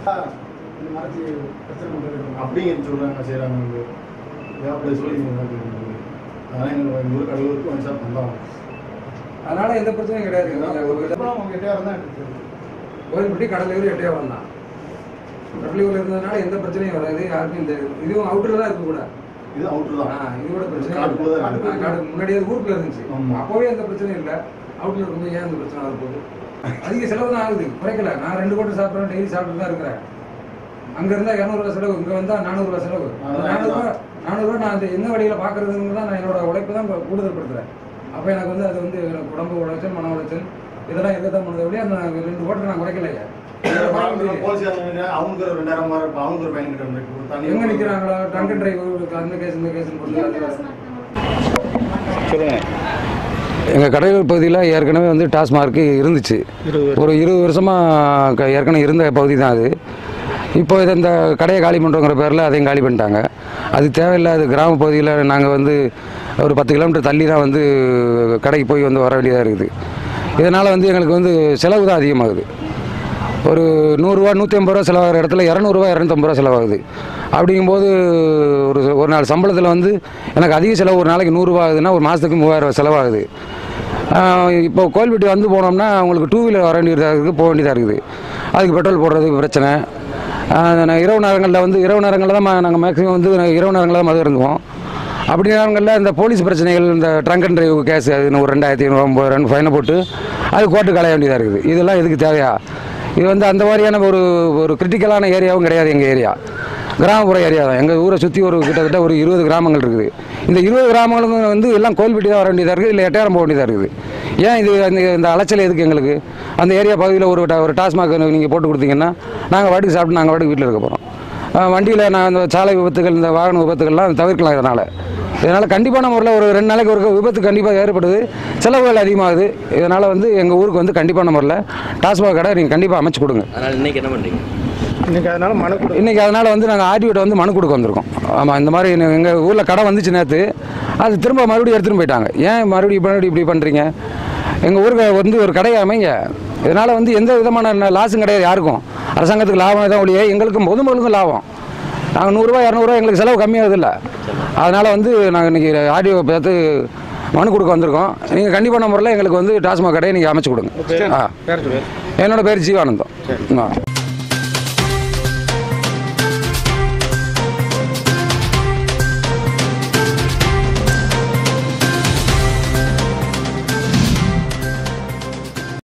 இந்த மறைச்சி பிரச்சனை பண்ணுறது அப்படிங்க சொல்கிறாங்க செய்கிறாங்க அப்படி சொல்லி அதனால் எங்கள் எங்கள் ஊர் கடலூருக்கு வந்து சார் பண்ணலாம் அதனால எந்த பிரச்சனையும் கிடையாது நீங்க ஒரு வித- அப்புறம் அவங்க எட்டையாக இருந்தால் எனக்கு தெரியும் கோயில்பட்டி கடலூர் எட்டையாவரம் தான் கடலூர்ல இருந்ததுனால எந்த பிரச்சனையும் வராது யாருக்கும் இந்த இதுவும் அவுட்டர்ல தான் இருக்கு கூட இது அவுட்ரு தான் ஆ, இது கூட பிரச்சனை காட்டுக்குள்ள தான் இல்லை. இருக்கு. காடு முன்னாடியே ஊருக்குள்ள இருந்துச்சு ஆமா. அப்போவே எந்த பிரச்சனையும் இல்லை அவுட்ல இருக்கும்போது ஏன் இந்த பிரச்சனை வரப்போகுது அதிக செலவு தான் ஆகுது குறைக்கல நான் ரெண்டு கோட்டை சாப்பிட்றேன் டெய்லி சாப்பிட்டு தான் இருக்கிறேன் அங்க இருந்தா இரநூறுவா செலவு இங்க வந்தா நானூறுவா செலவு அதான் நானூறுவா நானூறுவா நான் அந்த என்ன வழியில பாக்குறதுன்னு தான் நான் என்னோட உழைப்பு தான் கூடுதல் படுத்துறேன் அப்ப எனக்கு வந்து அது வந்து எனக்கு உடம்பு உழைச்சல் மன உளைச்சல் இதெல்லாம் இருக்கத்தான் பண்ணுறத விட அந்த ரெண்டு கோட்டை நான் குறைக்கலையே போலீஸ்காரங்க அவங்களுக்கு ஒரு ரெண்டாயிரம் ரூபாய் இப்போ அவங்களுக்கு ஒரு பையன் கிட்ட கொடுத்தாங்க எங்க நிக்கிறாங்களா ட்ரங்க் டிரைவர் அந்த கேஸ் இந்த கேஸ் போட்டு அது சொல்லுங்க எங்கள் கடையூர் பகுதியில் ஏற்கனவே வந்து டாஸ்மார்க் இருந்துச்சு ஒரு இருபது வருஷமாக ஏற்கனவே இருந்த பகுதி தான் அது இப்போ இது இந்த கடையை காலி பண்ணுறோங்கிற பேரில் அதையும் காலி பண்ணிட்டாங்க அது தேவையில்லாத கிராம பகுதியில் நாங்கள் வந்து ஒரு பத்து கிலோமீட்டர் தள்ளி தான் வந்து கடைக்கு போய் வந்து வர வேண்டியதாக இருக்குது இதனால் வந்து எங்களுக்கு வந்து செலவு தான் அதிகமாகுது ஒரு நூறுரூவா நூற்றி ஐம்பது ரூபா செலவாகிற இடத்துல இரநூறுவா இரநூத்தம்பது ரூபா செலவாகுது அப்படிங்கும்போது ஒரு ஒரு நாள் சம்பளத்தில் வந்து எனக்கு அதிக செலவு ஒரு நாளைக்கு நூறுரூவா ஆகுதுன்னா ஒரு மாதத்துக்கு மூவாயிரம் ரூபாய் செலவாகுது ஆஹ் இப்போ கோயில்பட்டி வந்து போனோம்னா உங்களுக்கு டூ வீலர் வர வேண்டியதாக இருக்குது போக வேண்டியதாக இருக்குது அதுக்கு பெட்ரோல் போடுறதுக்கு பிரச்சனை ஆஹ் நான் இரவு நேரங்களில் வந்து இரவு நேரங்களில் தான் நாங்கள் மேக்ஸிமம் வந்து இரவு நேரங்களில் தான் மது இருந்துவோம் அப்படி நேரங்களில் இந்த போலீஸ் பிரச்சனைகள் இந்த ட்ரங்க் அண்ட் டிரைவ் கேஸ் அது ஒரு ரெண்டாயிரத்தி ஐநூறு ஒம்பது ரன் ஃபைனை போட்டு அது கோர்ட்டுக்கு அலைய வேண்டியதாக இருக்குது இதெல்லாம் எதுக்கு தேவையா இது வந்து அந்த மாதிரியான ஒரு ஒரு கிரிட்டிக்கலான ஏரியாவும் கிடையாது எங்கள் ஏரியா கிராமப்புற ஏரியா தான் எங்கள் ஊரை சுற்றி ஒரு கிட்டத்தட்ட ஒரு இருபது கிராமங்கள் இருக்குது இந்த இருபது கிராமங்களும் வந்து எல்லாம் கோயில்பட்டி தான் வர வேண்டியதாக இருக்குது இல்லை எட்டாயிரம் போக வேண்டியதாக இருக்குது ஏன் இது இந்த இந்த அலைச்சல் எதுக்கு எங்களுக்கு அந்த ஏரியா பகுதியில் ஒரு டா- ஒரு டாஸ்மாக் நீங்கள் போட்டு கொடுத்தீங்கன்னா நாங்கள் வாட்டுக்கு சாப்பிட்டு நாங்கள் வாட்டுக்கு வீட்டில் இருக்க போகிறோம் வண்டியில் நான் இந்த சாலை விபத்துகள் இந்த வாகன விபத்துகள்லாம் தவிர்க்கலாம் இதனால் இதனால் கண்டிப்பான முறையில் ஒரு ரெண்டு நாளைக்கு ஒரு விபத்து கண்டிப்பாக ஏற்படுது செலவுகள் அதிகமாகுது இதனால் வந்து எங்கள் ஊருக்கு வந்து கண்டிப்பான முறையில் டாஸ்மாக் கடை நீங்கள் கண்டிப்பாக அமைச்சு கொடுங்க அதனால் இன்னைக்கு என்ன பண்ணுறீங்க இன்னைக்கு அதனால மனு கொடு இன்றைக்கி அதனால் வந்து நாங்கள் ஆர்டிஓட்ட வந்து மனு கொடுக்க வந்திருக்கோம் ஆமாம் இந்த மாதிரி எங்கள் ஊரில் கடை வந்துச்சு நேற்று அது திரும்ப மறுபடியும் எடுத்துகிட்டு போயிட்டாங்க ஏன் மறுபடியும் மறுபடியும் இப்படி பண்ணுறீங்க எங்கள் ஊருக்கு வந்து ஒரு கடையை அமைங்க இதனால் வந்து எந்த விதமான லாஸும் கிடையாது யாருக்கும் அரசாங்கத்துக்கு லாபம் தான் ஒழிய எங்களுக்கும் பொதுமக்களுக்கும் லாபம் நாங்கள் நூறுரூவா இரநூறுவா எங்களுக்கு செலவு கம்மியாகுது இல்லை அதனால் வந்து நாங்கள் இன்றைக்கி ஆடியோ பார்த்து மனு கொடுக்க வந்திருக்கோம் நீங்கள் கண்டிப்பான முறையில் எங்களுக்கு வந்து டாஸ்மாக் கடையை நீங்கள் அமைச்சு கொடுங்க ஆ பேர் சொல்லு என்னோட பேர் ஜீவானந்தம் ஆ